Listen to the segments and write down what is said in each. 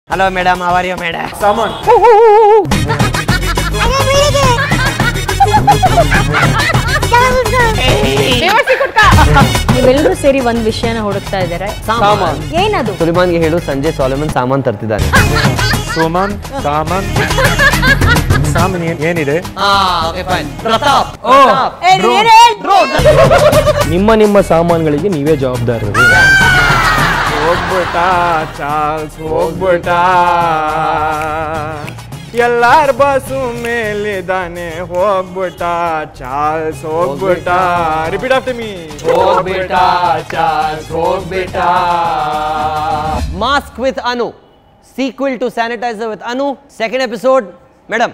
Hello madam how are you madam ಸಾಮಾನ್ ನೀವೆಲ್ಲರೂ ಸೇರಿ ಒಂದ್ ವಿಷಯನ ಹುಡುಕ್ತಾ ಇದ್ದಾರೆ ಸಾಮಾನ್ ಏನದು ಸುಲಿಮಾನ್ಗೆ ಹೇಳು ಸಂಜೆ ಸಾಲಮನ್ ಸಾಮಾನ್ ತರ್ತಿದ್ದಾನೆ ಸುಮನ್ ಸಾಮಾನ್ ಸಾಮಾನ್ ಏನ್- ಏನಿದೆ ಪ್ರತಾಪ್ ನಿಮ್ಮ ನಿಮ್ಮ ಸಾಮಾನುಗಳಿಗೆ ನೀವೇ ಜವಾಬ್ದಾರರು ಹೋಗ್ಬಿಟ್ಟ ಚಾರ್ಲ್ಸ್ ಹೋಗ್ಬಿಟ್ಟ ಎಲ್ಲಾರ ಬಸ್ಸು ಮೇಲಿದ್ದಾನೆ ಹೋಗ್ಬಿಟ್ಟ ಚಾರ್ಲ್ಸ್ ಹೋಗ್ಬಿಟ್ಟ ರಿಪೀಟ್ ಆಫ್ಟರ್ ಮೀ ಹೋಗ್ಬಿಟ್ಟ ಚಾರ್ಲ್ಸ್ ಹೋಗ್ಬಿಟ್ಟ mask with Anu sequel to sanitizer with Anu second episode madam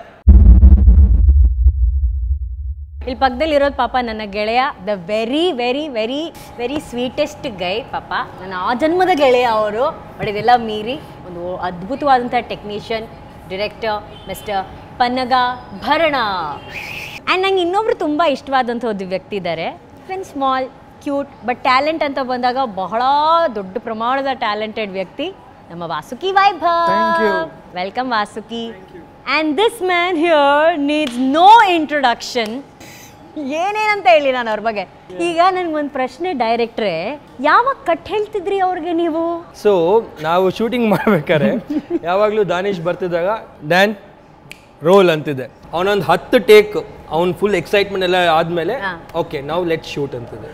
ಇಲ್ಲಿ ಪಕ್ಕದಲ್ಲಿ ಇರೋದು ಪಾಪ ನನ್ನ ಗೆಳೆಯ the very very very very sweetest guy ಪಾಪ ನನ್ನ ಆ ಜನ್ಮದ ಗೆಳೆಯ ಅವರು ಬಟ್ ಇದೆಲ್ಲ ಮೀರಿ ಒಂದು ಅದ್ಭುತವಾದಂಥ ಟೆಕ್ನಿಷಿಯನ್ ಡಿರೆಕ್ಟರ್ ಮಿಸ್ಟರ್ ಪನ್ನಗ ಭರಣ ಆ್ಯಂಡ್ ನಂಗೆ ಇನ್ನೊಬ್ರು ತುಂಬ ಇಷ್ಟವಾದಂಥ ಒಂದು ವ್ಯಕ್ತಿ ಇದ್ದಾರೆ when small cute but talent ಅಂತ ಬಂದಾಗ ಬಹಳ ದೊಡ್ಡ ಪ್ರಮಾಣದ ಟ್ಯಾಲೆಂಟೆಡ್ ವ್ಯಕ್ತಿ ನಮ್ಮ Vasuki Vaibhav welcome Vasuki and this man here needs no introduction ಏನೇನಂತ ಹೇಳಿ ನಾನು ಅವ್ರ ಬಗ್ಗೆ ಈಗ ನನ್ಗೊಂದು ಪ್ರಶ್ನೆ ಡೈರೆಕ್ಟ್ರೆ ಯಾವಾಗ ಕಟ್ ಹೇಳ್ತಿದ್ರಿ ಅವ್ರಿಗೆ ನೀವು ಸೊ ನಾವು ಶೂಟಿಂಗ್ ಮಾಡ್ಬೇಕಾದ್ರೆ ಯಾವಾಗಲೂ ದಾನಿಶ್ ಬರ್ತಿದ್ದಾಗ ಡ್ಯಾನ್ ರೋಲ್ ಅಂತಿದೆ ಅವನೊಂದು ಹತ್ತು ಟೇಕ್ ಅವ್ನು ಫುಲ್ ಎಕ್ಸೈಟ್ಮೆಂಟ್ ಎಲ್ಲ ಆದಮೇಲೆ ಹಾ. ಓಕೆ ನಾವು ಲೆಟ್ ಶೂಟ್ ಅಂತಿದೆ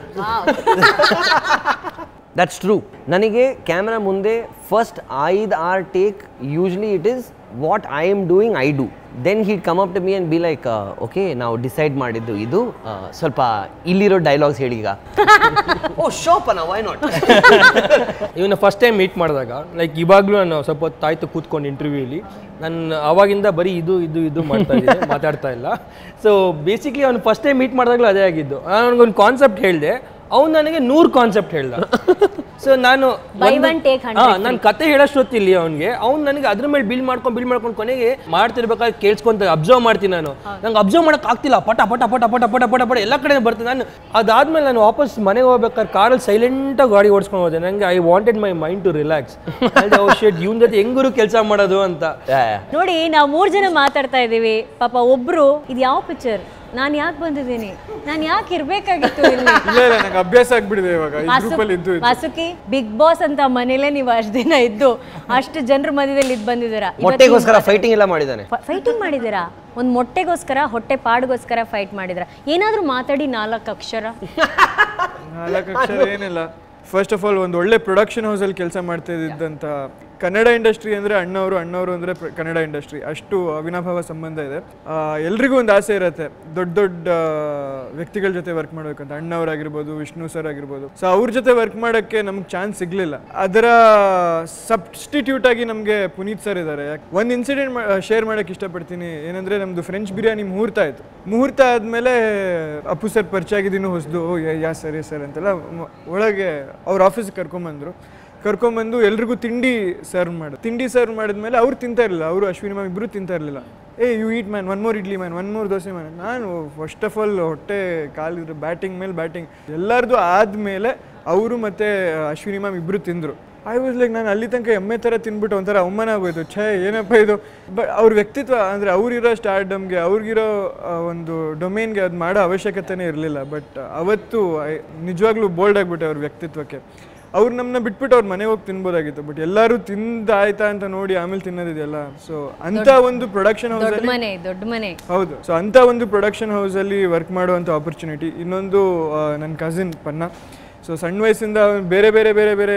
ದಟ್ಸ್ ಟ್ರೂ ನನಗೆ ಕ್ಯಾಮ್ರಾ ಮುಂದೆ ಫಸ್ಟ್ ಐದು ಆರ್ take usually it is what I am doing I do then he'd come up to me and be like okay ನಾವು ಡಿಸೈಡ್ ಮಾಡಿದ್ದು ಇದು ಆ, ಸ್ವಲ್ಪ ಇಲ್ಲಿರೋ ಡೈಲಾಗ್ಸ್ ಹೇಳಿ ಈಗ ಓ ಶೋಪನ ವೈ ನಾಟ್ ಇವನ್ನ ಫಸ್ಟ್ ಟೈಮ್ ಮೀಟ್ ಮಾಡಿದಾಗ ಲೈಕ್ ಇವಾಗಲೂ ನಾನು ಸ್ವಲ್ಪ ಹೊತ್ತು ಆಯ್ತು ಕೂತ್ಕೊಂಡು ಇಂಟರ್ವ್ಯೂಲಿ ನಾನು ಅವಾಗಿಂದ ಬರೀ ಇದು ಇದು ಇದು ಮಾಡ್ತಾ ಇದ್ದೀನಿ ಮಾತಾಡ್ತಾ ಇಲ್ಲ ಸೊ ಬೇಸಿಕ್ಲಿ ಅವ್ನು ಫಸ್ಟ್ ಟೈಮ್ ಮೀಟ್ ಮಾಡಿದಾಗಲೂ ಅದೇ ಆಗಿದ್ದು ನಾನು ಅವ್ನಿಗೊಂದು ಕಾನ್ಸೆಪ್ಟ್ ಹೇಳಿದೆ ಅವ್ನು ನನಗೆ ನೂರು ಕಾನ್ಸೆಪ್ಟ್ ಹೇಳ್ದ ಸೊ ನಾನು Buy ಒಂದು- one, take hundred ಹಾ, ನಾನು ಕತೆ ಹೇಳೋಷ್ಟೊತ್ತಿಲ್ಲ ಅವ್ನಿಗೆ ಅವ್ನು ನನಗೆ ಅದ್ರ ಮೇಲೆ ಬಿಲ್ ಮಾಡ್ಕೊಂಡು ಬಿಲ್ ಮಾಡ್ಕೊಂಡು ಕೊನೆಗೆ ಮಾಡ್ತಿರ್ಬೇಕಾದ್ರೆ ಕೇಳಿಸ್ಕೊಂತ ಅಬ್ಸರ್ವ್ ಮಾಡ್ತೀನಿ ನಾನು ನಂಗೆ ಅಬ್ಸರ್ವ್ ಮಾಡಕ್ ಆಗ್ತಿಲ್ಲ ಪಟ ಪಟ ಪಟ ಪಟ ಪಟ ಪಟ ಪಟ ಎಲ್ಲ ಕಡೆ ಬರ್ತೀನಿ ನಾನು ಅದಾದ್ಮೇಲೆ ನಾನು ವಾಪಸ್ ಮನೆಗೆ ಹೋಗ್ಬೇಕಾದ್ರೆ ಕಾರಲ್ಲಿ ಸೈಲೆಂಟಾಗಿ ಗಾಡಿ ಓಡಿಸ್ಕೊಂಡು ಹೋದೆ ನನಗೆ I wanted my mind to relax ಶೇಟ್ ಇವನ್ ಜೊತೆ ಹೆಂಗರು ಕೆಲಸ ಮಾಡೋದು ಅಂತ ನೋಡಿ ನಾವು ಮೂರು ಜನ ಮಾತಾಡ್ತಾ ಇದ್ದೀವಿ ಪಾಪ ಒಬ್ರು ಇದು ಯಾವ ಪಿಕ್ಚರ್ ನಾನು ಯಾಕೆ ಬಂದಿದ್ದೀನಿ ನಾನು ಯಾಕೆ ಇರ್ಬೇಕಾಗಿತ್ತು ಇಲ್ಲಿ ಇಲ್ಲ ಇಲ್ಲ ನಂಗೆ ಅಭ್ಯಾಸ ಆಗ್ಬಿಡಿದೆ ಇವಾಗ ಈ ವಾಸು- ಗ್ರೂಪಲ್ಲಿ ಇದ್ದು ಇದ್ದು. ವಾಸುಕಿ ಬಿಗ್ ಬಾಸ್ ಅಂತ ಮನೇಲೆ ನೀವು ಅಷ್ಟು ದಿನ ಇದ್ದು ಅಷ್ಟು ಜನರ ಮಧ್ಯದಲ್ಲಿ ಇದ್ದು ಬಂದಿದ್ದೀರಾ ಮೊಟ್ಟೆಗೋಸ್ಕರ ಫೈಟಿಂಗ್ ಎಲ್ಲ ಮಾಡಿದ್ದಾನೆ ಫೈಟಿಂಗ್ ಮಾಡಿದ್ದೀರಾ ಒಂದು ಮೊಟ್ಟೆಗೋಸ್ಕರ ಹೊಟ್ಟೆ ಪಾಡ್ಗೋಸ್ಕರ ಫೈಟ್ ಮಾಡಿದ್ರ ಏನಾದರೂ ಮಾತಾಡಿ ನಾಲ್ಕು ಅಕ್ಷರ ನಾಲ್ಕು ಅಕ್ಷರ ಏನಿಲ್ಲ ಫಸ್ಟ್ ಆಫ್ ಆಲ್ ಒಂದು ಒಳ್ಳೆ ಪ್ರೊಡಕ್ಷನ್ ಹೌಸಲ್ಲಿ ಕೆಲಸ ಮಾಡ್ತಾ ಇದ್ದಂಥ ಕನ್ನಡ ಇಂಡಸ್ಟ್ರಿ ಅಂದರೆ ಅಣ್ಣವರು ಅಣ್ಣವರು ಅಂದರೆ ಕನ್ನಡ ಇಂಡಸ್ಟ್ರಿ ಅಷ್ಟು ಅವಿನಾಭಾವ ಸಂಬಂಧ ಇದೆ ಆ, ಎಲ್ರಿಗೂ ಒಂದು ಆಸೆ ಇರುತ್ತೆ ದೊಡ್ಡ ದೊಡ್ಡ ವ್ಯಕ್ತಿಗಳ ಜೊತೆ ವರ್ಕ್ ಮಾಡಬೇಕಂತ ಅಣ್ಣವರಾಗಿರ್ಬೋದು ವಿಷ್ಣು ಸರ್ ಆಗಿರ್ಬೋದು ಸೊ ಅವ್ರ ಜೊತೆ ವರ್ಕ್ ಮಾಡೋಕ್ಕೆ ನಮ್ಗೆ ಚಾನ್ಸ್ ಸಿಗಲಿಲ್ಲ ಅದರ ಸಬ್ಸ್ಟಿಟ್ಯೂಟ್ ಆಗಿ ನಮಗೆ ಪುನೀತ್ ಸರ್ ಇದ್ದಾರೆ ಒಂದು ಇನ್ಸಿಡೆಂಟ್ ಶೇರ್ ಮಾಡೋಕ್ಕೆ ಇಷ್ಟಪಡ್ತೀನಿ ಏನಂದರೆ ನಮ್ಮದು ಫ್ರೆಂಚ್ ಬಿರಿಯಾನಿ ಮುಹೂರ್ತ ಆಯಿತು ಮುಹೂರ್ತ ಆದಮೇಲೆ ಅಪ್ಪು ಸರ್ ಪರಿಚಯ ಆಗಿದ್ದೀನು ಹೊಸದು ಯಾ ಸರಿ ಸರ್ ಅಂತೆಲ್ಲ ಮ- ಒಳಗೆ ಅವ್ರ ಆಫೀಸ್ಗೆ ಕರ್ಕೊಂಬಂದರು ಕರ್ಕೊಂಬಂದು ಎಲ್ರಿಗೂ ತಿಂಡಿ ಸರ್ವ್ ಮಾಡಿ ತಿಂಡಿ ಸರ್ವ್ ಮಾಡಿದ್ಮೇಲೆ ಅವ್ರು ತಿಂತಾ ಇರಲಿಲ್ಲ ಅವರು ಅಶ್ವಿನಿ ಮ್ಯಾಮ್ ಇಬ್ಬರು ತಿಂತಾ ಇರಲಿಲ್ಲ hey you eat man one more idli man one more dosa man ನಾನು ಫಸ್ಟ್ ಆಫ್ ಆಲ್ ಹೊಟ್ಟೆ ಕಾಲಿದ್ರು ಬ್ಯಾಟಿಂಗ್ ಮೇಲೆ ಬ್ಯಾಟಿಂಗ್ ಎಲ್ಲರದು ಆದಮೇಲೆ ಅವರು ಮತ್ತು ಅಶ್ವಿನಿ ಮ್ಯಾಮ್ ಇಬ್ಬರು ತಿಂದರು ಐ ವಾಸ್ ಲೈಕ್ ನಾನು ಅಲ್ಲಿ ತನಕ ಎಮ್ಮೆ ಥರ ತಿಂದ್ಬಿಟ್ಟು ಒಂಥರ ಅವಮಾನ ಆಗೋಯ್ತು ಛೇ ಏನಪ್ಪ ಇದು ಬಟ್ ಅವ್ರ ವ್ಯಕ್ತಿತ್ವ ಅಂದರೆ ಅವ್ರಿರೋ ಸ್ಟಾರ್ಡಮ್ಗೆ ಅವ್ರಿಗಿರೋ ಆ, ಒಂದು ಡೊಮೇನ್ಗೆ ಅದು ಮಾಡೋ ಅವಶ್ಯಕತೆನೇ ಇರಲಿಲ್ಲ ಬಟ್ ಅವತ್ತು I- ನಿಜವಾಗ್ಲೂ ಬೋಲ್ಡ್ ಆಗಿಬಿಟ್ಟೆ ಅವ್ರ ವ್ಯಕ್ತಿತ್ವಕ್ಕೆ ಅವ್ರು ನಮ್ಮನ್ನ ಬಿಟ್ಬಿಟ್ಟು ಅವ್ರ ಮನೆಗೆ ಹೋಗಿ ತಿನ್ಬೋದಾಗಿತ್ತು ಬಟ್ ಎಲ್ಲರೂ ತಿಂದಾಯ್ತಾ ಅಂತ ನೋಡಿ ಆಮೇಲೆ ತಿನ್ನೋದಿದೆಯಲ್ಲ ಸೊ ಅಂತ ಒಂದು ಪ್ರೊಡಕ್ಷನ್ ದೊಡ್ಡ ಹೌಸಲ್ಲಿ ಮನೆ ದೊಡ್ಡ ಮನೆ ಹೌದು ಸೊ ಅಂಥ ಒಂದು ಪ್ರೊಡಕ್ಷನ್ ಹೌಸಲ್ಲಿ ವರ್ಕ್ ಮಾಡುವಂಥ ಆಪರ್ಚುನಿಟಿ ಇನ್ನೊಂದು ನನ್ನ ಕಸಿನ್ ಪನ್ನ ಸೊ ಸಣ್ಣ ವಯಸ್ಸಿಂದ ಅವ್ನು ಬೇರೆ ಬೇರೆ ಬೇರೆ ಬೇರೆ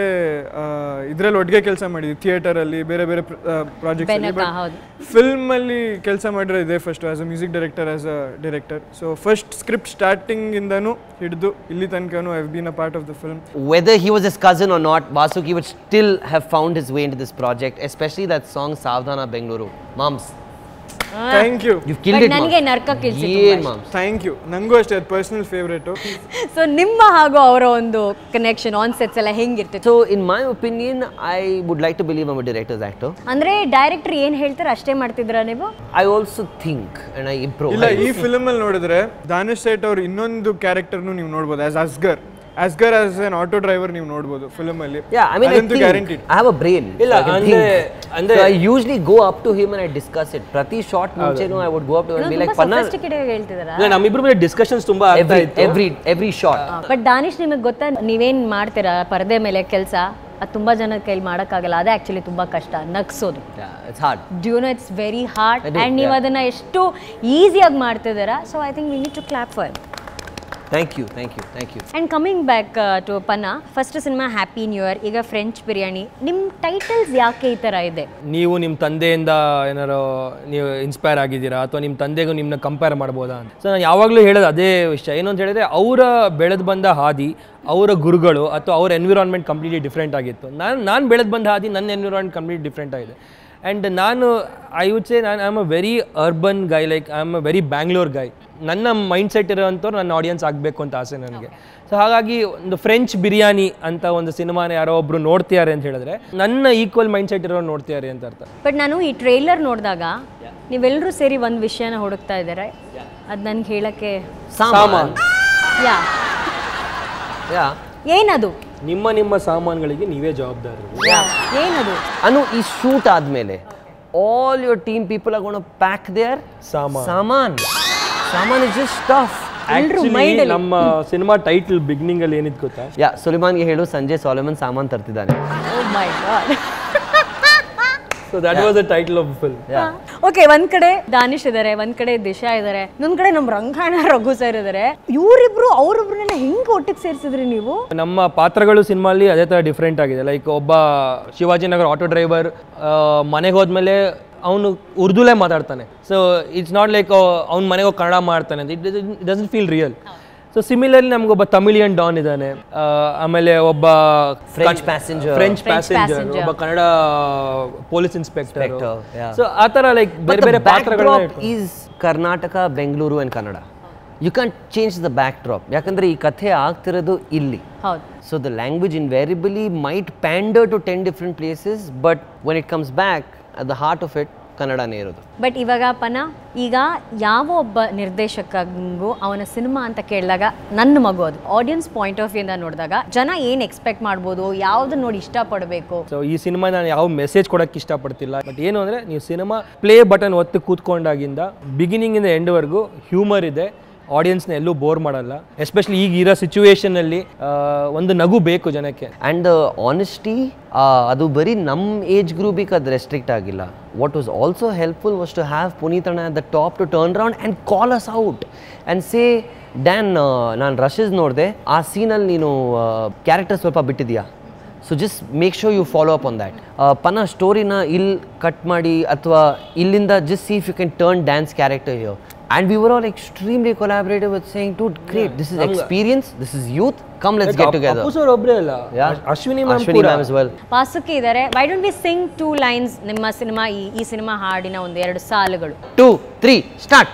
ಇದರಲ್ಲಿ ಒಟ್ಟಿಗೆ ಕೆಲಸ ಮಾಡಿದ್ವಿ ಥಿಯೇಟರಲ್ಲಿ ಬೇರೆ ಬೇರೆ ಪ್ರಾಜೆಕ್ಟ್ಸ್ ಬೆನಕ, ಹೌದು. ಫಿಲ್ಮ್ ಅಲ್ಲಿ ಕೆಲಸ ಮಾಡಿರೋ ಇದೆ first as a music director as a director so first script starting ಇಂದನೂ ಹಿಡಿದು ಇಲ್ಲಿ ತನಕನೂ I been a part of the film whether he was his cousin or not, Vasuki would still have found his way into this project, especially that song Savdhana Bengaluru. Moms, thank you you've killed But it. ನನಗೆ moms. ನರ್ಕ ಕಿಲ್ಸಿ ಏನ್ moms? Thank you ನನಗೂ ಅಷ್ಟೇ ಅದು personal favourite so ನಿಮ್ಮ ಹಾಗೂ ಅವರ ಒಂದು ಕನೆಕ್ಷನ್ ಆನ್ ಸೆಟ್ಸ್ ಎಲ್ಲ ಹೆಂಗಿರ್ತಿತ್ತು So, in my opinion, I would like to believe I'm a director's actor. ಅಂದ್ರೆ ಡೈರೆಕ್ಟರ್ ಏನ್ ಹೇಳ್ತಾರೆ ಅಷ್ಟೇ ಮಾಡ್ತಿದ್ರ ನೀವು I also think and I improvise. ಇಲ್ಲ ಈ ಫಿಲ್ಮ್ ಅಲ್ಲಿ ನೋಡಿದ್ರೆ ದಾನಿಶ್ ಸೇಠ್ ಅವ್ರ ಇನ್ನೊಂದು ಕ್ಯಾರೆಕ್ಟರ್ನು ನೀವು ನೋಡ್ಬೋದು as Asgar Asgar as an auto driver ನೀವು ನೋಡ್ಬೋದು ಫಿಲ್ಮ್ ಅಲ್ಲಿ Yeah, I mean, I ಅದಂತೂ think guaranteed I have a brain. ಇಲ್ಲ, so I can ಅಂದ್ರೆ- think. ಅಂದ್ರೆ- So I usually go up to him and I discuss it. ಪ್ರತಿ shot ಮುಂಚೆನೂ I would go up to him and be like, Panna, sophisticated ಹೇಳ್ತಿದಾರ ಇಲ್ಲ ನಮ್ಮಿಬ್ರ ಮೇಲೆ discussions ತುಂಬಾ ಆಗ್ತಾ every, ಇತ್ತು every, every shot. But Danish ನಿಮಗೆ ಗೊತ್ತಾ ನೀವೇನ್ ಮಾಡ್ತೀರಾ ಪರದೆ ಮೇಲೆ ಕೆಲಸ ಅದು ತುಂಬಾ ಜನ ಕೈಲಿ ಮಾಡೋಕ್ಕಾಗಲ್ಲ ಅದೇ ಆಕ್ಚುಲಿ ತುಂಬಾ ಕಷ್ಟ ನಗ್ಸೋದು Yeah, it's hard. D'you know it's very hard I do, and ನೀವು yeah. ಅದನ್ನ ಎಷ್ಟು ಈಸಿಯಾಗಿ ಮಾಡ್ತಿದ್ದೀರಾ so I think we need to clap for Thank you, thank you, thank you. And coming back to Panna first cinema happy new year ಈಗ French biryani ನಿಮ್ಮ titles ಯಾಕೆ ಈ ಥರ ಇದೆ ನೀವು ನಿಮ್ಮ ತಂದೆಯಿಂದ ಏನಾರು ನೀವು ಇನ್ಸ್ಪೈರ್ ಆಗಿದ್ದೀರಾ ಅಥವಾ ನಿಮ್ಮ ತಂದೆಗೂ ನಿಮ್ಮನ್ನ ಕಂಪೇರ್ ಮಾಡ್ಬೋದಾ ಅಂತ ಸೊ ನಾನು ಯಾವಾಗಲೂ ಹೇಳೋದು ಅದೇ ವಿಷಯ ಏನು ಅಂತ ಹೇಳಿದ್ರೆ ಅವರ ಬೆಳೆದು ಬಂದ ಹಾದಿ ಅವರ ಗುರುಗಳು ಅಥವಾ ಅವ್ರ ಎನ್ವಿರಾನ್ಮೆಂಟ್ ಕಂಪ್ಲೀಟ್ಲಿ ಡಿಫ್ರೆಂಟ್ ಆಗಿತ್ತು ನಾನು ನಾನು ಬೆಳೆದು ಬಂದ ಹಾದಿ ನನ್ನ ಎನ್ವಿರಾನ್ಮೆಂಟ್ ಕಂಪ್ಲೀಟ್ ಡಿಫ್ರೆಂಟ್ ಆಗಿದೆ ಆ್ಯಂಡ್ ನಾನು ಐ ವುಡ್ ಸೇ ನಾನು I am a very urban guy like I am a very Bangalore guy ನನ್ನ ಮೈಂಡ್ ಸೆಟ್ ಇರೋವಂಥವ್ರು ನನ್ನ ಆಡಿಯನ್ಸ್ ಆಗಬೇಕು ಅಂತ ಆಸೆ ನನಗೆ ಸೊ ಹಾಗಾಗಿ ಒಂದು ಫ್ರೆಂಚ್ ಬಿರಿಯಾನಿ ಅಂತ ಒಂದು ಸಿನಿಮಾನ ಯಾರೋ ಒಬ್ರು ನೋಡ್ತಿದ್ದಾರೆ ಅಂತ ಹೇಳಿದ್ರೆ ನನ್ನ ಈಕ್ವಲ್ ಮೈಂಡ್ ಸೆಟ್ ಇರೋ ನೋಡ್ತಿದ್ದಾರೆ ಅಂತ ಅರ್ಥ ಬಟ್ ನಾನು ಈ ಟ್ರೈಲರ್ ನೋಡಿದಾಗ ನೀವೆಲ್ಲರೂ ಸೇರಿ ಒಂದು ವಿಷಯನ ಹುಡುಕ್ತಾ ಇದ್ದಾರೆ ಅದು ನನಗೆ ಹೇಳಕ್ಕೆ Saman. ಯಾ Yeah. ಏನದು ನಿಮ್ಮ ನಿಮ್ಮ ಸಾಮಾನುಗಳಿಗೆ ನೀವೇ ಜವಾಬ್ದಾರರು ಏನದು ಅನು ಈ ಶೂಟ್ ಆದ್ಮೇಲೆ all your team people are gonna pack their ಸಾಮಾನ್. ಸಾಮಾನ್ ಸಾಮಾನ್ ಇಸ್ ಜಸ್ಟ್ ಸ್ಟಫ್ Actually, ನಮ್ಮ ಸಿನಿಮಾ ಟೈಟಲ್ ಬಿಗಿನಿಂಗ್ ಅಲ್ಲಿ ಏನಿದ್ ಗೊತ್ತಾ ಯಾ ಸುಲಿಮಾನ್ಗೆ ಹೇಳು ಸಂಜೆ ಸಾಲಮನ್ ಸಾಮಾನ್ ತರ್ತಿದ್ದಾನೆ oh my god so that was the title of film okay ಒಂದ್ ಕಡೆ ದಾನಿಶ್ ಇದಾರೆ ಒಂದ್ ಕಡೆ ದಿಶಾ ಇದಾರೆ ಇನ್ನೊಂದ್ ಕಡೆ ನಮ್ ರಂಗಾಯಣ ರಘು ಸರ್ ಇದಾರೆ ಇವರಿಬ್ರು ಅವ್ರಿಬ್ರನ್ನ ಹೆಂಗ್ ಒಟ್ಟಿಗೆ ಸೇರ್ಸಿದ್ರಿ ನೀವು ನಮ್ಮ ಪಾತ್ರಗಳು ಸಿನಿಮಾಲಿ ಅದೇ ಥರ ಡಿಫ್ರೆಂಟ್ ಆಗಿದೆ ಲೈಕ್ ಒಬ್ಬ ಶಿವಾಜಿನಗರ ಆಟೋ ಡ್ರೈವರ್ ಮನೆಗೆ ಹೋದ್ಮೇಲೆ ಅವನು ಉರ್ದುಲೇ ಮಾತಾಡ್ತಾನೆ ಸೊ ಇಟ್ಸ್ ನಾಟ್ ಲೈಕ್ ಅವ್ನ ಮನೆಗೆ ಹೋಗಿ ಕನ್ನಡ ಮಾಡ್ತಾನೆ ಅಂತ it doesn't feel real so similarly ನಮಗೊಬ್ಬ ತಮಿಳಿಯನ್ ಡಾನ್ ಇದ್ದಾನೆ ಆ, ಆಮೇಲೆ ಒಬ್ಬ French passenger. French French passenger passenger. ಒಬ್ಬ Kannada police inspector Inspector, yeah. So ಆ ಥರ ಲೈಕ್ ಬೇರೆ ಬೇರೆ ಪಾತ್ರಗಳನ್ನ ಇಟ್ಕೊಂಡು- is Karnataka Bengaluru and Kannada you can change the backdrop ಯಾಕಂದ್ರೆ ಈ ಕಥೆ ಆಗ್ತಿರೋದು ಇಲ್ಲಿ ಹೌದು so the language invariably might pander to ten different places but when it comes back at the heart of it ಕನ್ನಡನೇ ಇರೋದು ಬಟ್ ಇವಾಗ ಪನ ಈಗ ಯಾವ ಒಬ್ಬ ನಿರ್ದೇಶಕಂಗೂ ಅವನ ಸಿನಿಮಾ ಅಂತ ಕೇಳಿದಾಗ ನನ್ನ ಮಗು ಅದು ಆಡಿಯನ್ಸ್ ಪಾಯಿಂಟ್ ಆಫ್ ವ್ಯೂಯಿಂದ ನೋಡಿದಾಗ ಜನ ಏನು ಎಕ್ಸ್ಪೆಕ್ಟ್ ಮಾಡ್ಬೋದು ಯಾವ್ದು ನೋಡಿ ಇಷ್ಟಪಡಬೇಕು ಸೊ ಈ ಸಿನಿಮಾ ನಾನು ಯಾವ ಮೆಸೇಜ್ ಕೊಡೋಕ್ಕೆ ಇಷ್ಟಪಡ್ತಿಲ್ಲ ಬಟ್ ಏನು ಅಂದರೆ ನೀವು ಸಿನಿಮಾ ಪ್ಲೇ ಬಟನ್ ಒತ್ತು ಕೂತ್ಕೊಂಡಾಗಿಂದ ಬಿಗಿನಿಂಗಿಂದ ಎಂಡ್ವರೆಗೂ ಹ್ಯೂಮರ್ ಇದೆ ಆಡಿಯನ್ಸ್ನ ಎಲ್ಲೂ ಬೋರ್ ಮಾಡಲ್ಲ ಎಸ್ಪೆಷಲಿ ಈಗ ಇರೋ ಸಿಚುವೇಶನಲ್ಲಿ ಒಂದು ನಗು ಬೇಕು ಜನಕ್ಕೆ ಆ್ಯಂಡ್ ಆನೆಸ್ಟಿ ಅದು ಬರೀ ನಮ್ಮ ಏಜ್ ಗ್ರೂಪಿಗೆ ಅದು ರೆಸ್ಟ್ರಿಕ್ಟ್ ಆಗಿಲ್ಲ what was also helpful was to have ಪುನೀತಣ್ಣ at the top to turn round and call us out and say Dan ನಾನು ರಶಸ್ ನೋಡಿದೆ ಆ ಸೀನಲ್ಲಿ ನೀನು ಕ್ಯಾರೆಕ್ಟರ್ ಸ್ವಲ್ಪ ಬಿಟ್ಟಿದ್ಯಾ so just make sure you follow up on that Panna ಸ್ಟೋರಿನ ಇಲ್ಲಿ ಕಟ್ ಮಾಡಿ ಅಥವಾ ಇಲ್ಲಿಂದ just see if you can turn Dan's character here and we were all extremely collaborative with saying to great this is experience this is youth come let's get together Appu sir ಒಬ್ಬರೇ ಅಲ್ಲ Ashwini ma'am Ashwini ma'am as well. Vasuki ಇದ್ದಾರೆ why don't we sing two lines ನಿಮ್ಮ cinema ಈ ಈ cinema ಹಾಡಿನ ಒಂದು ಎರಡು ಸಾಲುಗಳು Two, three, start.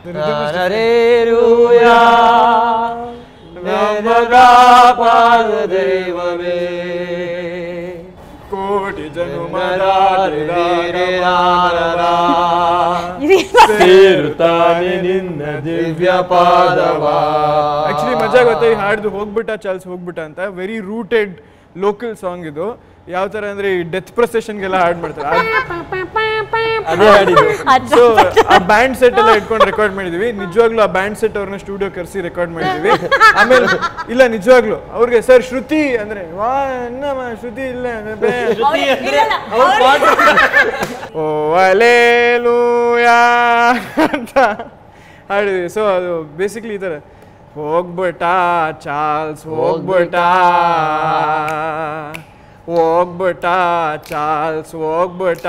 ಕೋಟಿ ಜನುಮ ನಿನ್ನ ದಿವ್ಯ ಪಾದವ ಆಕ್ಚುಲಿ ಮಜಾ ಗೊತ್ತಾ ಈ ಹಾಡ್ದು ಹೋಗ್ಬಿಟ್ಟ ಚಾಲ್ಸ್ ಹೋಗ್ಬಿಟ್ಟ ಅಂತ ವೆರಿ ರೂಟೆಡ್ ಲೋಕಲ್ ಸಾಂಗ್ ಇದು ಯಾವ ತರ ಅಂದ್ರೆ ಈ ಡೆತ್ ಪ್ರೊಸೆಷನ್ಗೆಲ್ಲ ಹಾಡ್ ಮಾಡ್ತಾರೆ ಅದೇ ಹಾಡಿದ್ದು ಸೊ ಆ ಬ್ಯಾಂಡ್ ಸೆಟ್ ಎಲ್ಲ ಇಟ್ಕೊಂಡು ರೆಕಾರ್ಡ್ ಮಾಡಿದೀವಿ ನಿಜವಾಗ್ಲೂ ಆ ಬ್ಯಾಂಡ್ ಸೆಟ್ ಅವ್ರನ್ನ ಸ್ಟುಡಿಯೋ ಕರೆಸಿ ರೆಕಾರ್ಡ್ ಮಾಡಿದೀವಿ ಆಮೇಲೆ ಇಲ್ಲ ನಿಜವಾಗ್ಲೂ ಅವ್ರಿಗೆ ಸರ್ ಶ್ರುತಿ ಅಂದ್ರೆ ವಾ ಅನ್ನಮ್ಮ ಶ್ರುತಿ ಇಲ್ಲ ಓ ಅಲೇಲೂಯಾ ಅಂತ ಹಾಡಿದ್ವಿ ಸೊ ಅದು ಬೇಸಿಕ್ಲಿ ಈ ಥರ ಹೋಗ್ಬಿಟ್ಟ ಚಾರ್ಲ್ಸ್ ಹೋಗ್ಬಿಟ್ಟ ಹೋಗ್ಬಿಟ್ಟ ಚಾರ್ಲ್ಸ್ ಹೋಗ್ಬಿಟ್ಟ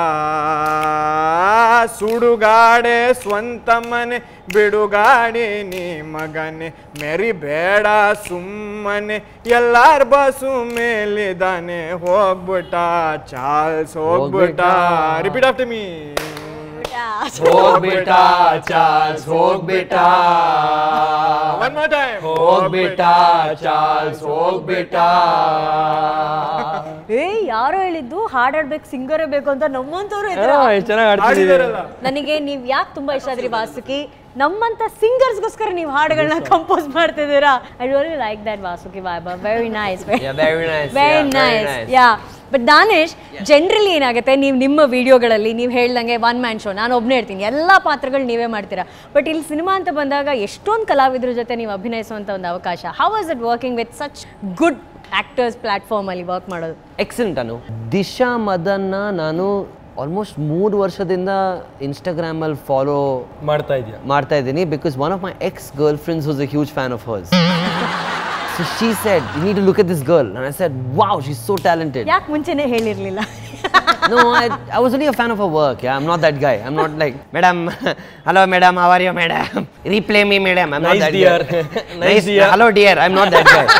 ಸುಡುಗಾಡೆ ಸ್ವಂತ ಮನೆ ಬಿಡುಗಾಡೆ ನೀ ಮಗನೆ ಮೆರಿ ಬೇಡ ಸುಮ್ಮನೆ ಎಲ್ಲಾರ ಬಸು ಮೇಲಿದಾನೆ ಹೋಗ್ಬಿಟ್ಟ ಚಾರ್ಲ್ಸ್ ಹೋಗ್ಬಿಟ್ಟ ರಿಪೀಟ್ ಆಫ್ಟರ್ ಮೀ ಹೋಗ್ಬಿಟ್ಟ ಚಾರ್ಲ್ಸ್ ಹೋಗ್ಬಿಟ್ಟ ಒನ್ ಮೋರ್ ಟೈಮ್ ಹೋಗ್ಬಿಟ್ಟ ಚಾರ್ಲ್ಸ್ ಹೋಗ್ಬಿಟ್ಟ ಏ ಯಾರೋ ಹೇಳಿದ್ದು ಹಾಡಾಡ್ಬೇಕು ಸಿಂಗರೇ ಬೇಕು ಅಂತ ನಮ್ಮಂತವ್ರು ಇದ್ರ ಚೆನ್ನಾಗಿ ಆಡ್ತಿದ್ದೀವಿ ಆಡಿದಾರಲ್ಲ ನನಗೆ ನೀವ್ ಯಾಕೆ ತುಂಬಾ ಇಷ್ಟ ಆದ್ರಿ ವಾಸುಕಿ ನಮ್ಮಂತ ಸಿಂಗರ್ಸ್ಗೋಸ್ಕರ ನೀವು ಹಾಡುಗಳನ್ನ ಕಂಪೋಸ್ ಮಾಡ್ತಿದ್ದೀರಾ I really like that Vasuki vibe very nice Yeah, very nice. Very Yeah, very nice nice. Yeah but Danish generally ಏನಾಗುತ್ತೆ ನೀವು ನಿಮ್ಮ ವಿಡಿಯೋಗಳಲ್ಲಿ ನೀವು ಹೇಳ್ದಂಗೆ ಒನ್ ಮ್ಯಾನ್ ಶೋ ನಾನು ಒಬ್ಬನೇ ಇರ್ತೀನಿ ಎಲ್ಲ ಪಾತ್ರಗಳು ನೀವೇ ಮಾಡ್ತೀರಾ ಬಟ್ ಇಲ್ಲಿ ಸಿನಿಮಾ ಅಂತ ಬಂದಾಗ ಎಷ್ಟೊಂದು ಕಲಾವಿದ್ರ ಜೊತೆ ನೀವು ಅಭಿನಯಿಸುವಂಥ ಒಂದು ಅವಕಾಶ how was it working with such good actors ಪ್ಲ್ಯಾಟ್ಫಾರ್ಮಲ್ಲಿ ವರ್ಕ್ ಮಾಡೋದು ಎಕ್ಸಲೆಂಟ್ ಅನು ದಿಶಾ ಮದನ್ನ ನಾನು ಆಲ್ಮೋಸ್ಟ್ ಮೂರು ವರ್ಷದಿಂದ ಇನ್ಸ್ಟಾಗ್ರಾಮಲ್ಲಿ ಫಾಲೋ ಮಾಡ್ತಾ ಇದೆಯಾ ಮಾಡ್ತಾ ಇದ್ದೀನಿ because one of my ex girlfriends was a huge fan of hers so she said you need to look at this girl and I said wow she so talented ಯಾಕೆ ಮುಂಚೆನೇ ಹೇಳಿರಲಿಲ್ಲ no, I, I was only a fan of her work. Yeah, I'm not that guy. I'm not like, Madam, hello, Madam, how are you, Madam? Replay me, Madam. I'm Nice not that dear. guy. Nice dear. Hello, dear. I'm not that guy.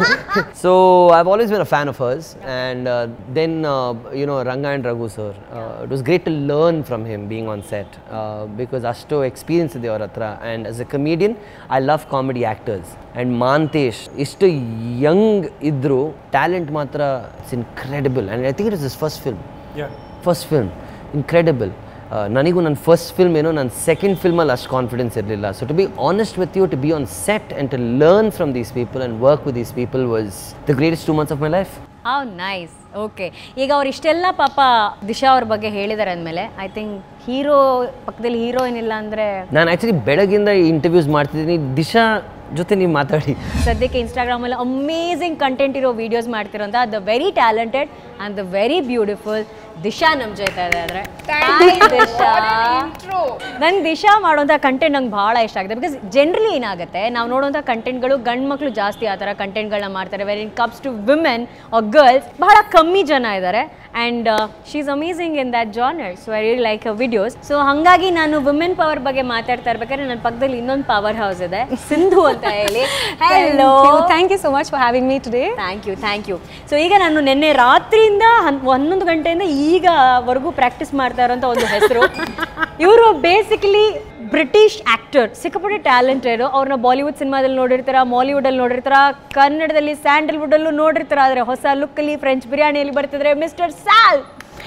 so I've always been a fan of hers, and uh, then uh, you know Ranga and Raghu sir. Uh, it was great to learn from him being on set uh, because ಅಷ್ಟು experience ಇದೆ ಅವ್ರ ಹತ್ರ and as a comedian I love comedy actors and Mantesh ಇಷ್ಟು young ಇದ್ದರೂ talent ಮಾತ್ರ it's incredible and I think it is is first film first film incredible ನನಗೂ ನನ್ನ first film ಏನೋ ನನ್ನ ಸೆಕೆಂಡ್ ಫಿಲ್ಮಲ್ಲಿ ಅಷ್ಟು ಕಾನ್ಫಿಡೆನ್ಸ್ ಇರಲಿಲ್ಲ so to be honest with you to be on set and to learn from these people and work with these people was the greatest two months of my life how nice okay ಈಗ ಅವ್ರು ಇಷ್ಟೆಲ್ಲ ಪಾಪ ದಿಶಾ ಅವ್ರ ಬಗ್ಗೆ ಹೇಳಿದ್ದಾರೆ ಅಂದಮೇಲೆ I think hero ಪಕ್ಕದಲ್ಲಿ heroine ಇಲ್ಲ ಅಂದರೆ ನಾನು ಆ್ಯಕ್ಚುಲಿ ಬೆಳಗಿಂದ ಇಂಟರ್ವ್ಯೂಸ್ ಮಾಡ್ತಿದ್ದೀನಿ ದಿಶಾ ಜೊತೆ ನೀವು ಮಾತಾಡಿ ಸದ್ಯಕ್ಕೆ ಇನ್ಸ್ಟಾಗ್ರಾಮಲ್ಲಿ ಅಮೇಝಿಂಗ್ ಕಂಟೆಂಟ್ ಇರೋ ವೀಡಿಯೋಸ್ ಮಾಡ್ತಿರೋಂಥ the very talented and the very beautiful Disha ನಮ್ಮ ಜೊತೆ ಇದೆ ಆದರೆ ದಿಶಾ ನಂಗೆ ದಿಶಾ ಮಾಡೋಂಥ ಕಂಟೆಂಟ್ ನಂಗೆ ಭಾಳ ಇಷ್ಟ ಆಗುತ್ತೆ ಬಿಕಾಸ್ ಜನರಲಿ ಏನಾಗುತ್ತೆ ನಾವು ನೋಡೋಂಥ ಕಂಟೆಂಟ್ಗಳು ಗಂಡು ಮಕ್ಕಳು ಜಾಸ್ತಿ ಆ ಥರ ಕಂಟೆಂಟ್ಗಳನ್ನ ಮಾಡ್ತಾರೆ when it comes to women or girls ಬಹಳ ಕಮ್ಮಿ ಜನ ಇದ್ದಾರೆ and she is amazing in that genre so I really like videos so ಹಾಗಾಗಿ ನಾನು ವುಮೆನ್ ಪವರ್ ಬಗ್ಗೆ ಮಾತಾಡ್ತಾ ಇರ್ಬೇಕಾದ್ರೆ ನನ್ನ ಪಕ್ಕದಲ್ಲಿ ಇನ್ನೊಂದು ಪವರ್ ಹೌಸ್ ಇದೆ ಸಿಂಧು ಅಂತ ಹೇಳಿ hello thank you so much for having me today thank you thank you so ಈಗ ನಾನು ನಿನ್ನೆ ರಾತ್ರಿಯಿಂದ ಹನ್ ಹನ್ನೊಂದು ಗಂಟೆಯಿಂದ ಈಗವರೆಗೂ ಪ್ರಾಕ್ಟೀಸ್ ಮಾಡ್ತಾ ಇರೋಂಥ ಒಂದು ಹೆಸರು ಇವರು ಬೇಸಿಕಲಿ ಬ್ರಿಟಿಷ್ ಆ್ಯಕ್ಟರ್ ಸಿಕ್ಕಾಪಟ್ಟೆ ಟ್ಯಾಲೆಂಟೆಡ್ ಅವ್ರನ್ನ ಬಾಲಿವುಡ್ ಸಿನಿಮಾದಲ್ಲಿ ನೋಡಿರ್ತಾರ ಮಾಲಿವುಡಲ್ಲಿ ನೋಡಿರ್ತಾರ ಕನ್ನಡದಲ್ಲಿ ಸ್ಯಾಂಡಲ್ವುಡಲ್ಲೂ ನೋಡಿರ್ತಾರ ಆದರೆ ಹೊಸ ಲುಕ್ಕಲ್ಲಿ ಫ್ರೆಂಚ್ ಬಿರಿಯಾನಿಯಲ್ಲಿ ಬರ್ತಿದ್ರೆ mister Sal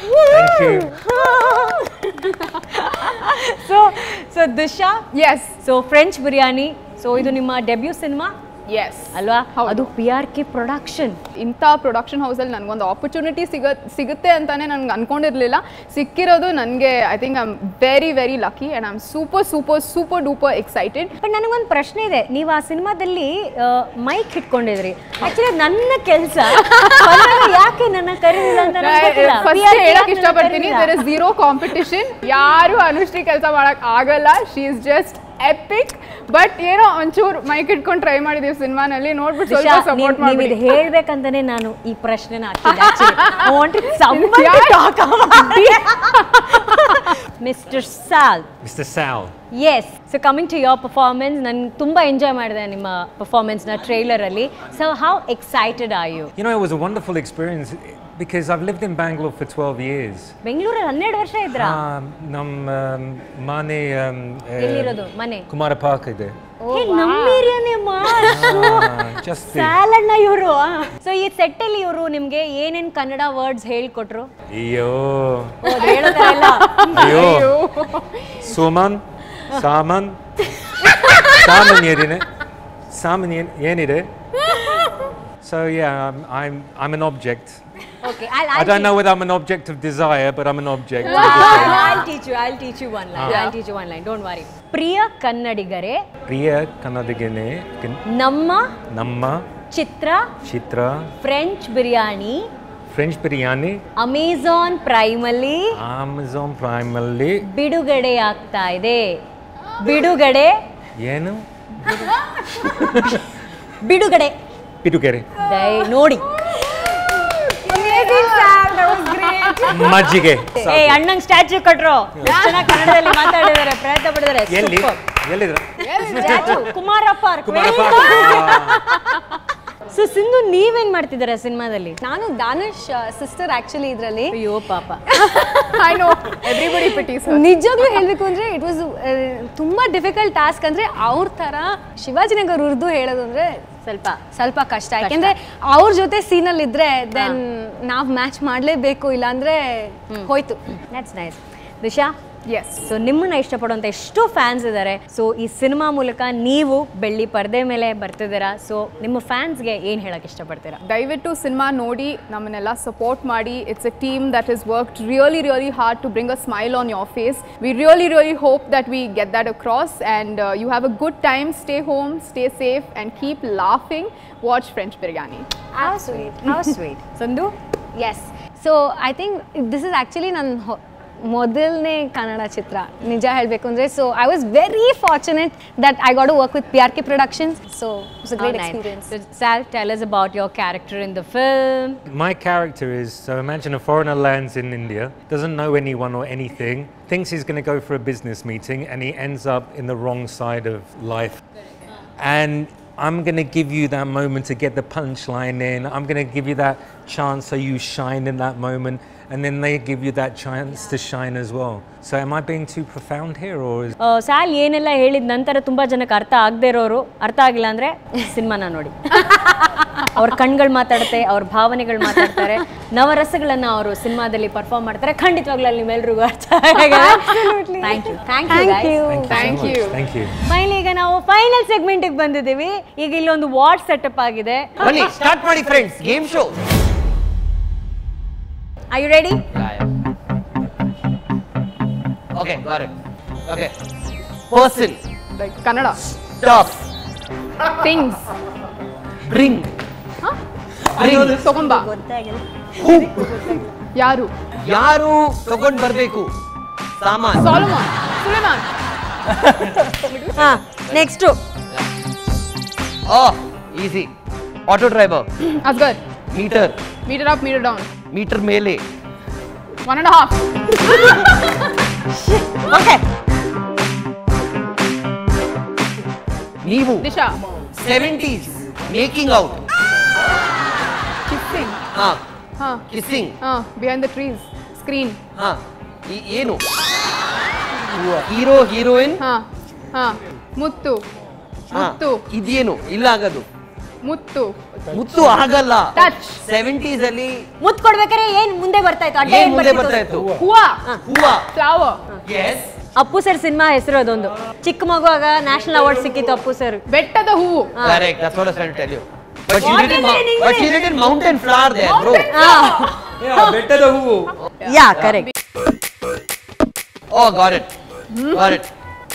so so Disha yes so French biryani so ಇದು ನಿಮ್ಮ ಡೆಬ್ಯೂ ಸಿನಿಮಾ ಎಸ್ ಅಲ್ವಾ ಹೌದು. ಅದು ಪಿ ಆರ್ ಕೆ ಪ್ರೊಡಕ್ಷನ್ ಇಂಥ ಪ್ರೊಡಕ್ಷನ್ ಹೌಸಲ್ಲಿ ನನಗೊಂದು ಆಪರ್ಚುನಿಟಿ ಸಿಗ ಸಿಗುತ್ತೆ ಅಂತಾನೆ ನನಗೆ ಅನ್ಕೊಂಡಿರಲಿಲ್ಲ ಸಿಕ್ಕಿರೋದು ನನಗೆ I think I am very very lucky and I am super super super duper excited but ನನಗೊಂದು ಪ್ರಶ್ನೆ ಇದೆ ನೀವು ಆ ಸಿನಿಮಾದಲ್ಲಿ ಮೈಕ್ ಇಟ್ಕೊಂಡಿದ್ರಿ ಆಕ್ಚುಲಿ ನನ್ನ ಕೆಲಸ ಯಾಕೆ ನನ್ನ ಕರೀಲಿಲ್ಲ ಅಂತ ನಂಗ್ ಗೊತ್ತಿಲ್ಲ. ಫಸ್ಟ್ PRK ಹೇಳಕ್ ಯಾಕೆ ನನ್ನ ಇಷ್ಟಪಡ್ತೀನಿ ಕರೀಲಿಲ್ಲ? ದರ್ ಇಸ್ ಝೀರೋ ಕಾಂಪಿಟಿಷನ್ ಯಾರು ಅನುಶ್ರೀ ಕೆಲಸ ಮಾಡಕ್ ಆಗಲ್ಲ she is just epic but ಏನೋ ಒಂಚೂರು ಮೈಕ್ ಇಟ್ಕೊಂಡು ಟ್ರೈ ಮಾಡಿದೀವಿ ಸಿನಿಮಾನಲ್ಲಿ ನೋಡ್ಬಿಟ್ಟು ಸ್ವಲ್ಪ ದಿಶಾ, ಸಪೋರ್ಟ್ ನೀವ್- ನೀವ್ ಮಾಡಿ ಇದು ಹೇಳ್ಬೇಕಂತಾನೆ ನಾನು ಈ ಪ್ರಶ್ನೆನ mister Sal Mr. Sal. Yes so coming to your performance ನಾನು ತುಂಬ ಎಂಜಾಯ್ ಮಾಡಿದೆ ನಿಮ್ಮ ಪರ್ಫಾರ್ಮೆನ್ಸ್ನ ಟ್ರೈಲರಲ್ಲಿ so how excited are you You know, it was a wonderful experience because I've lived in Bangalore for 12 years. ಬೆಂಗಳೂರಲ್ಲಿ ಹನ್ನೆರಡು ವರ್ಷ ಇದ್ರಾ Um, Nam um, Mane um, ಎಲ್ಲಿರೋದು ಮನೆ Kumara Park ಇದೆ. ಹೇ, ನಮ್ಮ ಏರಿಯಾನೇ Ah, just the ಸ್ಯಾಲಡ್ನ ಇವರು ಸೊ ಈ ಸೆಟ್ಟಲ್ಲಿ ಇವರು ನಿಮ್ಗೆ ಏನೇನ್ ಕನ್ನಡ ವರ್ಡ್ಸ್ ಹೇಳ್ಕೊಟ್ರು ಅಯ್ಯೋ ಓ, ಅದ್ ಹೇಳ್ತಾ ಇಲ್ಲ ಅಯ್ಯೋ ಸುಮನ್ ಸಾಮನ್ ಸಾಮನ್ ಏನಿದೆ ಸಾಮನ್ ಏನ್ ಏನಿದೆ So yeah, I'm, I'm, I'm an object. Okay I don't know whether I'm an object of desire, but I'm an object. I'll teach you. I'll teach you one line. I'll teach you one line. Don't worry. ಪ್ರಿಯ ಕನ್ನಡಿಗರೇ ಪ್ರಿಯ ಕನ್ನಡಿಗನೇ ನಮ್ಮ ನಮ್ಮ ಚಿತ್ರ ಚಿತ್ರ French biryani French biryani Amazon ಪ್ರೈಮಲ್ಲಿ Amazon ಪ್ರೈಮಲ್ಲಿ ಬಿಡುಗಡೆ ಆಗ್ತಾ ಇದೆ ಬಿಡುಗಡೆ ಏನು ಬಿಡುಗಡೆ ಬಿಡುಗೆರೆ ದಯ ನೋಡಿ ಮಜ್ಜಿಗೆ ಏ ಅಣ್ಣಂಗ್ ಸ್ಟ್ಯಾಚ್ಯೂ ಕಟ್ರು ಎಷ್ಟ್ ಚೆನ್ನಾಗ್ ಕನ್ನಡದಲ್ಲಿ ಮಾತಾಡಿದ್ದಾರೆ ಪ್ರಯತ್ನ ಪಡಿದ್ದಾರೆ ಎಲ್ಲಿ ಎಲ್ಲಿದ್ರ ಸ್ಟ್ಯಾಚ್ಯೂ ಕುಮಾರಪ್ಪ ಕುಮಾರಪ್ಪ ಸೊ ಸಿಂಧು ನೀವೇನ್ ಮಾಡ್ತಿದ್ದೀರಾ ಸಿನಿಮಾದಲ್ಲಿ ನಾನು ದಾನಿಶ್ ಸಿಸ್ಟರ್ ಆಕ್ಚುಲಿ ಇದರಲ್ಲಿ ಅಯ್ಯೋ ಪಾಪ ಐ ನೋ ಎವ್ರಿಬಡಿ ಪಿಟೀಸ್ ನಿಜವಾಗ್ಲೂ ಹೇಳಬೇಕು ಅಂದರೆ ಇಟ್ ವಾಸ್ ತುಂಬ ಡಿಫಿಕಲ್ಟ್ ಟಾಸ್ಕ್ ಅಂದರೆ ಅವ್ರ ಥರ ಶಿವಾಜಿನಗರ್ ಉರ್ದು ಹೇಳೋದು ಅಂದರೆ ಸ್ವಲ್ಪ ಸ್ವಲ್ಪ ಕಷ್ಟ ಯಾಕೆಂದರೆ ಅವ್ರ ಜೊತೆ ಸೀನಲ್ಲಿ ಇದ್ರೆ ದೆನ್ ನಾವು ಮ್ಯಾಚ್ ಮಾಡಲೇಬೇಕು ಇಲ್ಲಾಂದರೆ ಹೋಯ್ತು that's nice Disha yes so ನಿಮ್ಮನ್ನ ಇಷ್ಟಪಡುವಂಥ ಎಷ್ಟೋ ಫ್ಯಾನ್ಸ್ ಇದ್ದಾರೆ ಸೊ ಈ ಸಿನಿಮಾ ಮೂಲಕ ನೀವು ಬೆಳ್ಳಿ ಪರದೆ ಮೇಲೆ ಬರ್ತಿದ್ದೀರಾ ಸೊ ನಿಮ್ಮ ಫ್ಯಾನ್ಸ್ಗೆ ಏನು ಹೇಳಕ್ಕೆ ಇಷ್ಟಪಡ್ತೀರಾ ದಯವಿಟ್ಟು ಸಿನಿಮಾ ನೋಡಿ ನಮ್ಮನ್ನೆಲ್ಲ ಸಪೋರ್ಟ್ ಮಾಡಿ it's a team that is work really really hard to bring a smile on your face we really really hope that we get that across and you have a good time stay home stay safe and keep laughing watch French biryani How sweet. How sweet ಸಂದು yes so I think this is actually ನನ್ನ ಮೊದಲನೇ ಕನ್ನಡ ಚಿತ್ರ ನಿಜ ಹೇಳಬೇಕು ಅಂದರೆ so I was very fortunate that I got work with P R K productions so it's a great experience So, Sal, tell us about your character in the film. My character is so imagine a foreigner lands in India, doesn't know anyone or anything, thinks he's going to go for a business meeting, and he ends up in the wrong side of life. And I'm going to give you that moment to get the punchline in. I'm going to give you that chance so you shine in that moment. And then they give you that chance to shine as well. So, am I being too profound here, or is ಆ, ಸ್ಯಾಲ್ ಏನೆಲ್ಲ ಹೇಳಿದ ನಂತರ ತುಂಬಾ ಜನಕ್ಕೆ ಅರ್ಥ ಆಗದೆ ಇರೋರು ಅರ್ಥ ಆಗಿಲ್ಲ ಅಂದ್ರೆ ಸಿನಿಮಾನ ನೋಡಿ ಅವ್ರ ಕಣ್ಗಳು ಮಾತಾಡುತ್ತೆ ಅವ್ರ ಭಾವನೆಗಳು ಮಾತಾಡ್ತಾರೆ ನವರಸಗಳನ್ನ ಅವರು ಸಿನಿಮಾದಲ್ಲಿ ಪರ್ಫಾರ್ಮ್ ಮಾಡ್ತಾರೆ ಖಂಡಿತವಾಗ್ಲೂ ಅಲ್ಲಿ ನಿಮ್ಮೆಲ್ರಿಗೂ ಅರ್ಥ thank you thank you thank you Thank you. Final ಈಗ ನಾವು ಫೈನಲ್ ಸೆಗ್ಮೆಂಟ್ಗೆ ಬಂದಿದ್ದೀವಿ ಈಗ ಇಲ್ಲೊಂದು ವಾರ್ಡ್ ಸೆಟಪ್ ಆಗಿದೆ ಬನ್ನಿ ಸ್ಟಾರ್ಟ್ ಮಾಡಿ friends game show are you ready okay got it okay person like Kannada stop things bring ತಗೊಂಬ ಯಾರು ಯಾರು ತಗೊಂಡ್ ಬರ್ಬೇಕು ಸಾಮಾನ್ ಸಾಲಮನ್ ಸುಲೇಮಾನ್ ಹಾ ನೆಕ್ಸ್ಟು ಓ easy auto driver Asgar meter meter up meter down meter ಮೇಲೆ ಒನ್ ಅಂಡ್ ಹಾಫ್ ಓಕೆ ನೀವು Disha seventies making out kissing ಹಾ ಹಾ ಕಿಸ್ಸಿಂಗ್ ಹಾ ಬಿಹೈಂಡ್ ದ ಟ್ರೀಸ್ ಸ್ಕ್ರೀನ್ ಹಾ ಈ- ಏನು ಹೀರೋ ಹೀರೋಯಿನ್ ಹಾ ಹಾ ಮುತ್ತು ಮುತ್ತು ಇದೇನು ಇಲ್ಲ ಆಗದು ಮುತ್ತು ಮುತ್ತು ಆಗಲ್ಲ ಟಚ್ ಸೆವೆಂಟೀಸ್ ಅಲ್ಲಿ ಮುತ್ ಕೊಡ್ಬೇಕಾರೆ ಏನ್ ಮುಂದೆ ಬರ್ತಾ ಇತ್ತು ಅಡ್ಡ ಏನ್ ಏನ್ ಮುಂದೆ ಬರ್ತಿತ್ತು? ಬರ್ತಾ ಇತ್ತು ಹೂವ ಹೂವ flower yes Appu sir cinema ಹೆಸರು ಅದೊಂದು ಚಿಕ್ಕ ಮಗುವಾಗ ನ್ಯಾಷನಲ್ ಅವಾರ್ಡ್ ಸಿಕ್ಕಿತ್ತು ಅಪ್ಪು ಸರ್ ಬೆಟ್ಟದ ಹೂವು correct that's what I was trying to tell you but she What didn't is it in mou- but she didn't mountain flower there bro Bettada Hoovu yeah correct oh got it got it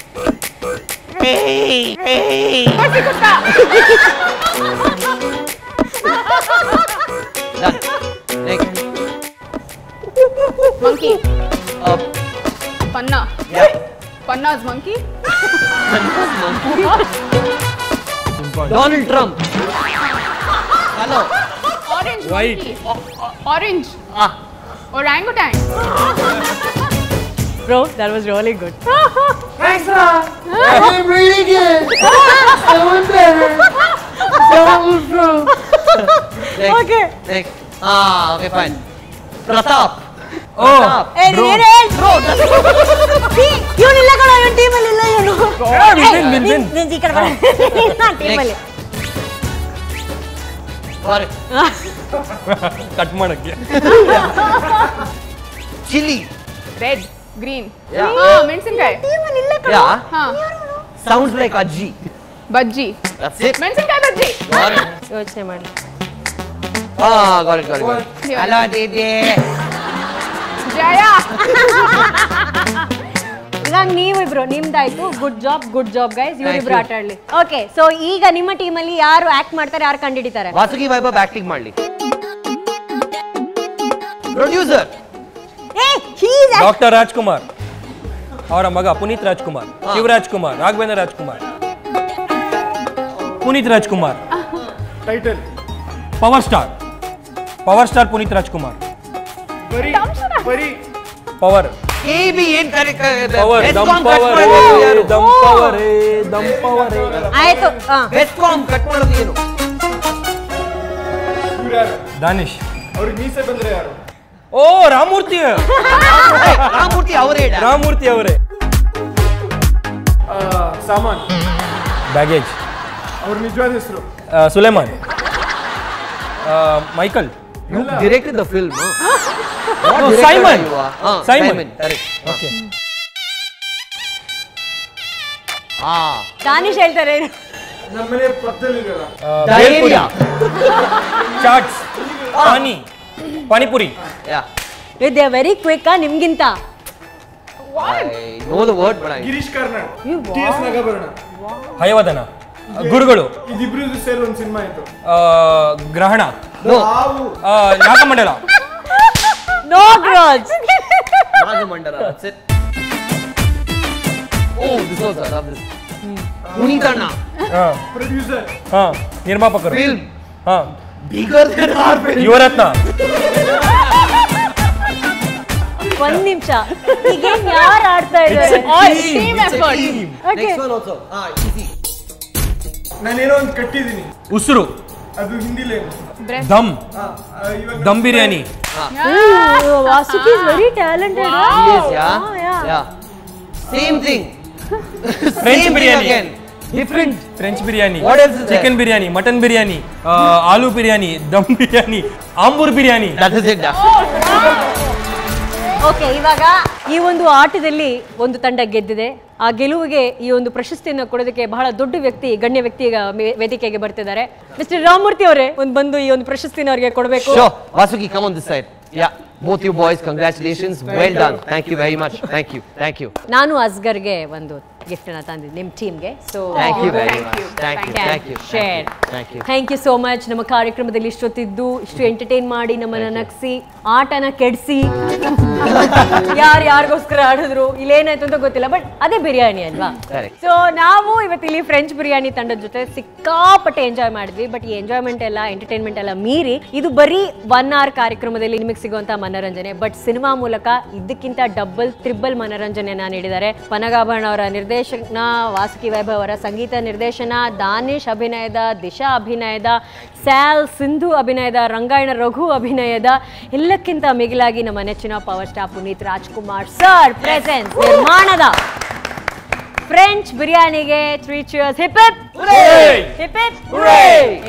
hey hey done next monkey up Panna yeah Panna's monkey Donald Trump hello orange White. Orange ah orangutan bro that was really good I'm really good someone better Donald Trump next Okay. next ah okay fine Pratap Oh, Pratap ಇವನಿಲ್ಲ ಕಣ ಇವನ್ ಟೀಮಲ್ಲಿ ಇಲ್ಲ ಇವನು Yeah, win, win, win, win. ನೀನ್ ಈ ಕಡೆ ಬರ. ನಾನ್ ಟೀಮಲ್ಲಿ got it ಕಟ್ ಮಾಡಕ್ಕೆ chili ರೆಡ್ ಗ್ರೀನ್ Yeah. ಹಾ ಮೆಣಸಿನ್ಕಾಯಿ yeah ಹಾ sounds like Ajji bajji that's it ಮೆಣಸಿನ್ಕಾಯಿ ಬಜ್ಜಿ got it ಯೋಚನೆ ಮಾಡಿ ah got it got it, got it Yeah. hello Didi Jaya ಇವಾಗ ನೀವಿಬ್ರು ನಿಮ್ದಾಯ್ತು good job good job guys ಇವರಿಬ್ರು you. ಆಟ ಆಡ್ಲಿ ಓಕೆ ಸೊ ಈಗ ನಿಮ್ಮ ಟೀಮಲ್ಲಿ ಯಾರು ಆಕ್ಟ್ ಮಾಡ್ತಾರೆ ಯಾರು ಕಂಡಿಡಿತಾರೆ ವಾಸುಗಿ ವೈಭವ್ ಆಕ್ಟಿಂಗ್ ಮಾಡ್ಲಿ ಪ್ರೊಡ್ಯೂಸರ್ ಡಾಕ್ಟರ್ ರಾಜ್ಕುಮಾರ್ ಅವರ ಮಗ Puneeth Rajkumar Shivaraj Kumar Raghavendra Rajkumar Puneeth Rajkumar title power star power star Puneeth Rajkumar ಬರೀ ಬರೀ ಪವರ್ ಕೆ ಬಿ ಏನ್ correct power dum power dum power dum power ಆಯ್ತು ಹಾ ಬೆಸ್ಕಾಮ್ ಕಟ್ ಮಾಡೋದು ಏನು ಇವ್ರು ಯಾರು ದಾನಿಶ್ ಅವ್ರಿಗೆ ಮೀಸೆ ಬಂದ್ರೆ ಯಾರು ಓ ರಾಮೂರ್ತಿ ರಾಮಮೂರ್ತಿ ಅವರೇ ರಾಮೂರ್ತಿ ಅವರೇ ಆ, ಸಾಮಾನ್ ಬ್ಯಾಗೇಜ್ ಅವ್ರ ನಿಜವಾದ ಹೆಸರು Suleman Michael directed the film Simon Simon Simon correct okay ಆ ದಾನಿಶ್ ಹೇಳ್ತಾರೆ ನಮ್ಮನೆ ಪಕ್ಕದಲ್ಲಿ ಇದೆಯಲ್ಲ diarrhoea chaats pani panipuri yeah they very quick ನಿಮ್ಗಿಂತ I know the word but I Girish Karnad T S Nagabharana Hayavadana ಗುರುಗಳು ಇದಿಬ್ರು ಸೇರಿ ಒಂದು ಸಿನಿಮಾ ಆಯ್ತು ಆ, ಗ್ರಹಣ ಹಾವು ಆ, ನಾಗಮಂಡಲ ನೋ ಗ್ರೋಜ್ Nagamandala that's it oh this was I love this ಪುನೀತಣ್ಣ ಹಾ, ಪ್ರೊಡ್ಯೂಸರ್ ಹಾ, ನಿರ್ಮಾಪಕರು ಫಿಲ್ಮ್ ಹಾ, bigger than our film Yuvarathna ಒಂದ್ ನಿಮಿಷ ಈಗೇನ್ ಯಾರು ಆಡ್ತಾ ಇದ್ದಾರೆ Team effort. next one also ah easy ನಾನೇನೋ ಒಂದು ಕಟ್ಟಿದ್ದೀನಿ ಉಸಿರು ಅದು ಹಿಂದಿಲೇನು ದಮ್ ಆ, ಆ, ಇವಾಗ dum biryani Vasuki is very talented yes yeah yeah same thing French Same thing biryani. again different French biryani What else is there? Chicken biryani mutton biryani ಆ, aloo biryani dum biryani Ambur biryani that is it yeah. Okay ಇವಾಗ ಈ ಒಂದು ಆಟದಲ್ಲಿ ಒಂದು ತಂಡ ಗೆದ್ದಿದೆ ಆ ಗೆಲುವಿಗೆ ಈ ಒಂದು ಪ್ರಶಸ್ತಿಯನ್ನು ಕೊಡೋದಕ್ಕೆ ಬಹಳ ದೊಡ್ಡ ವ್ಯಕ್ತಿ ಗಣ್ಯ ವ್ಯಕ್ತಿ ಈಗ ಮೇ- ವೇದಿಕೆಗೆ ಬರ್ತಿದ್ದಾರೆ ಮಿಸ್ಟರ್ ರಾಮಮೂರ್ತಿ ಅವರೇ ಒಂದು ಬಂದು ಈ ಒಂದು ಪ್ರಶಸ್ತಿನ ಅವರಿಗೆ ಕೊಡಬೇಕು Sure, Vasuki, come on this side. Yeah, both you boys, congratulations. Well done. Thank you very much. Thank you. Thank you. ನಾನು ಅಸ್ಗರ್ಗೆ ಒಂದು ಗಿಫ್ಟ್ ಅನ್ನ ತಂದಿದ್ದೆ ನಿಮ್ಮ ಟೀಮ್ಗೆ so Thank you very much. Thank you. Thank you. Share Thank you. Thank you so much ನಮ್ಮ ಕಾರ್ಯಕ್ರಮದಲ್ಲಿ ಇಷ್ಟೊತ್ತಿದ್ದು ಇಷ್ಟು entertain ಮಾಡಿ ನಮ್ಮನ್ನ ನಗಿಸಿ ಆಟನ ಕೆಡಿಸಿ ಯಾರು ಯಾರಿಗೋಸ್ಕರ ಆಡಿದ್ರು ಇಲ್ಲೇನಾಯ್ತು ಅಂತ ಗೊತ್ತಿಲ್ಲ ಬಟ್ ಅದೇ ಬಿರಿಯಾನಿ ಅಲ್ವಾ Correct. ಸೊ ನಾವು ಇವತ್ತು ಇಲ್ಲಿ ಫ್ರೆಂಚ್ ಬಿರಿಯಾನಿ ತಂಡದ ಜೊತೆ ಸಿಕ್ಕಾಪಟ್ಟೆ ಎಂಜಾಯ್ ಮಾಡಿದ್ವಿ ಬಟ್ ಈ ಎಂಜಾಯ್ಮೆಂಟ್ ಎಲ್ಲ ಎಂಟರ್ಟೈನ್ಮೆಂಟ್ ಎಲ್ಲ ಮೀರಿ ಇದು ಬರೀ ಒನ್ ಅವರ್ ಕಾರ್ಯಕ್ರಮದಲ್ಲಿ ನಿಮಗೆ ಸಿಗುವಂತ ಮನೋರಂಜನೆ ಬಟ್ ಸಿನಿಮಾ ಮೂಲಕ ಇದಕ್ಕಿಂತ ಡಬಲ್ ತ್ರಿಬಲ್ ಮನೋರಂಜನೆಯನ್ನ ನೀಡಿದ್ದಾರೆ ಪನಗಾಭರಣ ಅವರ ನಿರ್ದೇಶನ ವಾಸುಕಿ ವೈಭವ್ ಅವರ ಸಂಗೀತ ನಿರ್ದೇಶನ ದಾನಿಶ್ ಅಭಿನಯದ ದಿಶಾ ಅಭಿನಯದ ಸ್ಯಾಲ್ ಸಿಂಧು ಅಭಿನಯದ ರಂಗಾಯಣ ರಘು ಅಭಿನಯದ ಎಲ್ಲಕ್ಕಿಂತ ಮಿಗಿಲಾಗಿ ನಮ್ಮ ನೆಚ್ಚಿನ power star Puneeth Rajkumar sir presents ನಿರ್ಮಾಣದ ಫ್ರೆಂಚ್ ಬಿರಿಯಾನಿಗೆ three cheers hip hip hip hip